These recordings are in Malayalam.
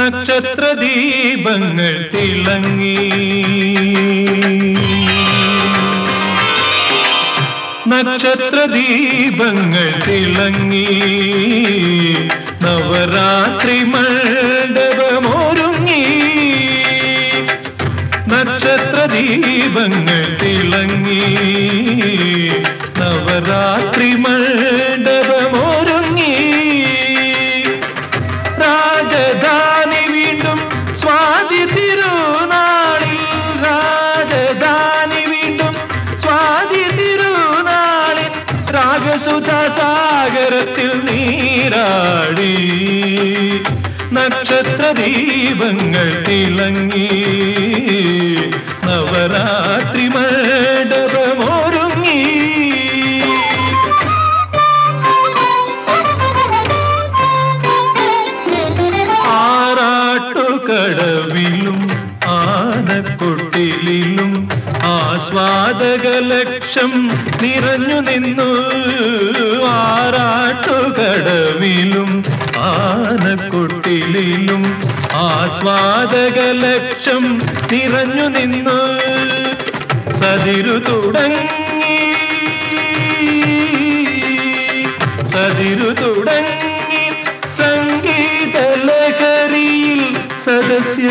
നക്ഷത്ര ദീപങ്ങൾ തിളങ്ങി നക്ഷത്ര ദീപങ്ങൾ തിളങ്ങി നവരാത്രി മണ്ഡപമൊരുങ്ങി നക്ഷത്ര ദീപങ്ങൾ തിളങ്ങി നവരാത്രി മണ്ഡപമൊരുങ്ങി രാജധാനി വീണ്ടും സ്വാതി തിരുനാളിൽ രാജധാനി വീണ്ടും സ്വാതി തിരുനാളിൽ രാഗസുധ സാഗരത്തിൽ നീരാടി നക്ഷത്ര ദീപങ്ങൾ തിളങ്ങി നവരാത്രി മണ്ഡപമൊരുങ്ങി ആറാട്ടുകടവിലും ആനക്കൊട്ടിലും ആസ്വാദക ലക്ഷം നിറഞ്ഞു നിന്നു ആറാട്ടുകടവിലും ആനക്കൊട്ടിലും ആസ്വാദക ലക്ഷം നിറഞ്ഞു നിന്നു സതിരു തുടങ്ങി സതിരു തുടങ്ങി സംഗീത ലഹരിയിൽ സദസ്യ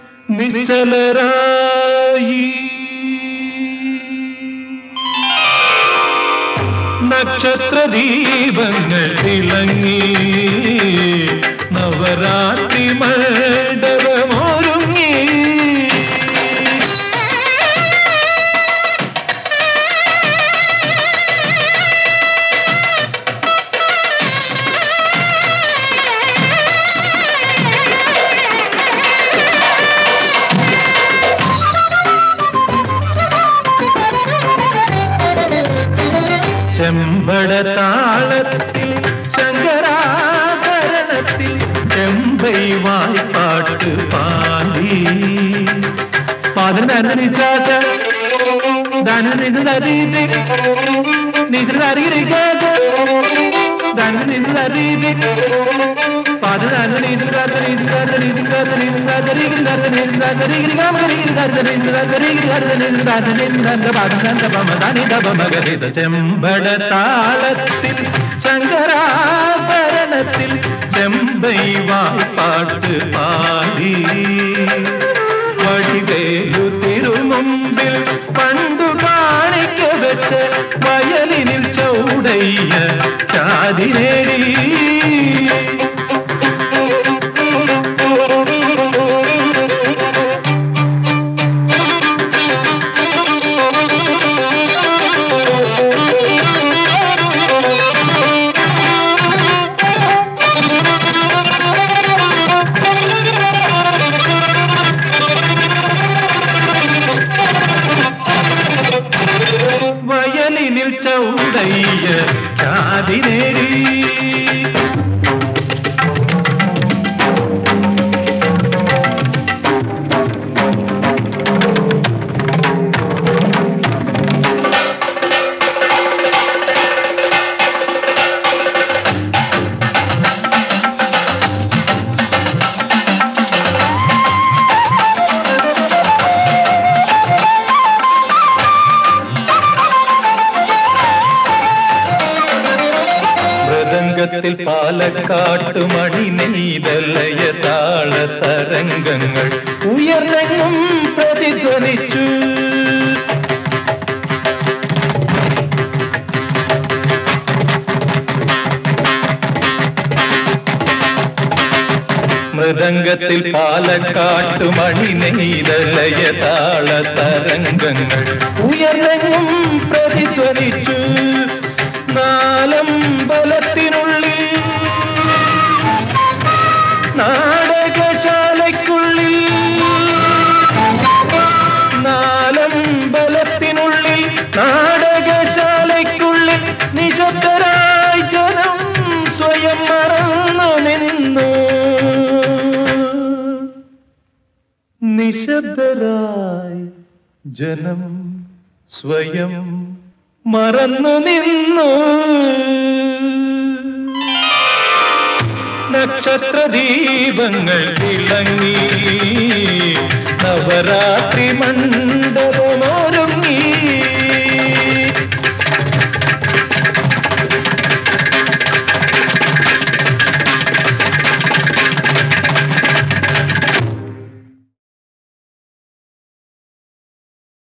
നിശ്ചലരായി നക്ഷത്ര ദീപങ്ങൾ തിളങ്ങി നവരാത്രി മണ്ഡപമൊരുങ്ങി ചെമ്പട താളത്തിൽ ശങ്കരാഭരണത്തിൽ ചെമ്പൈ വായ്പാട്ട് പാടി പാതിന് നിശ്വാസ ധന നിജ തരീതി നിജ തരീരിക്കാത്ത ധന നിജ തരീതി പാതിന് നിജ കാത്ത നിജ കാത്ത നിജ കാത്ത നിജ കാത്ത രീതി കാത്ത നിജ കാത്ത രീതി കാമ രീതി കാത്ത നിജ കാത്ത രീതി കാത്ത നിജ കാത്ത നിജ കാത്ത പാദം കാത്ത പമ ധനി ദപ മകരി ചെമ്പട താളത്തിൽ ശങ്കരാഭരണത്തിൽ ചെമ്പൈ വായ്പാട്ട് പാടി വഴിവേലു തിരുമുമ്പിൽ പണ്ടു കാണിക്ക വെച്ച് വയലിനിൽ ചൗടയ്യ ചാതിനേരി വയലിനിൽ ചൗടയ്യ ചാതിനേരി മൃദംഗത്തിൽ പാലക്കാട്ടു മണി നെയ്തലയ താള തരംഗങ്ങൾ ഉയർന്നെങ്ങും പ്രതിധ്വനിച്ചു മൃദംഗത്തിൽ പാലക്കാട്ടു മണി നെയ്തലയ താള തരംഗങ്ങൾ ഉയർന്നെങ്ങും പ്രതിധ്വനിച്ചു നാലമ്പലത്തിനുള്ളിൽ നാടകശാലയ്ക്കുള്ളിൽ നാലമ്പലത്തിനുള്ളിൽ നാടകശാലയ്ക്കുള്ളിൽ നിശബ്ദരായി ജനം സ്വയം മറന്നു നിന്നു നിശബ്ദരായി ജനം സ്വയം മറന്നു നിന്നു നക്ഷത്ര ദീപങ്ങൾ തിളങ്ങി നവരാത്രി മണ്ഡ